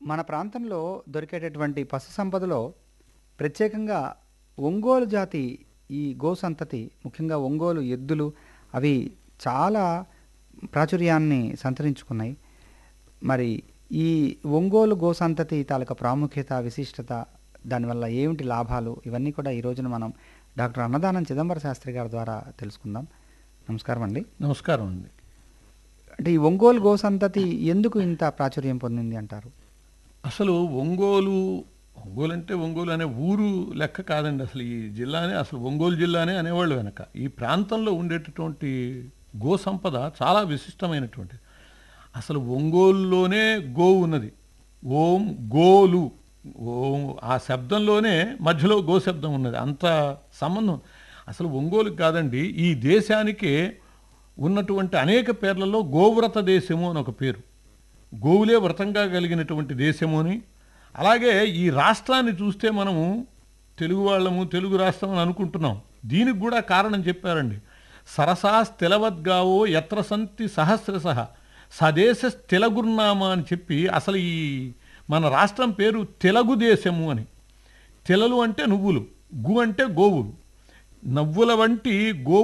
మన ప్రాంతంలో దొరికేటటువంటి పశు సంపదలో ప్రత్యేకంగా ఒంగోలు జాతి ఈ గో సంతతి ముఖ్యంగా ఒంగోలు ఎద్దులు అవి చాలా ప్రాచుర్యాన్ని సంతరించుకున్నాయి మరి ఈ ఒంగోలు గో సంతతి తాలూకా ప్రాముఖ్యత విశిష్టత దానివల్ల ఏమిటి లాభాలు ఇవన్నీ కూడా ఈ రోజున మనం డాక్టర్ అన్నదానం చిదంబర శాస్త్రి గారి ద్వారా తెలుసుకుందాం నమస్కారం అండి నమస్కారం అండి అంటే ఈ ఒంగోలు గో సంతతి ఎందుకు ఇంత ప్రాచుర్యం పొందింది అంటారు అసలు ఒంగోలు ఒంగోలు అంటే ఒంగోలు అనే ఊరు లెక్క కాదండి అసలు ఈ జిల్లానే అసలు ఒంగోలు జిల్లానే అనేవాళ్ళు వెనక ఈ ప్రాంతంలో ఉండేటటువంటి గో సంపద చాలా విశిష్టమైనటువంటిది అసలు ఒంగోలులోనే గోవు ఉన్నది ఓం గోలు ఓం ఆ శబ్దంలోనే మధ్యలో గో శబ్దం ఉన్నది అంత సంబంధం అసలు ఒంగోలుకి కాదండి ఈ దేశానికే ఉన్నటువంటి అనేక పేర్లలో గోవ్రత దేశము అని ఒక పేరు గోవులే వ్రతంగా కలిగినటువంటి దేశము అని అలాగే ఈ రాష్ట్రాన్ని చూస్తే మనము తెలుగు వాళ్ళము తెలుగు రాష్ట్రం అని అనుకుంటున్నాం దీనికి కూడా కారణం చెప్పారండి సరసాస్ తెలవద్గావో ఎత్ర సంతి సహస్రశ సదేశ తెలగుర్నామా అని చెప్పి అసలు ఈ మన రాష్ట్రం పేరు తెలుగు దేశము అని తెలలు అంటే నువ్వులు గు అంటే గోవులు నవ్వుల వంటి గో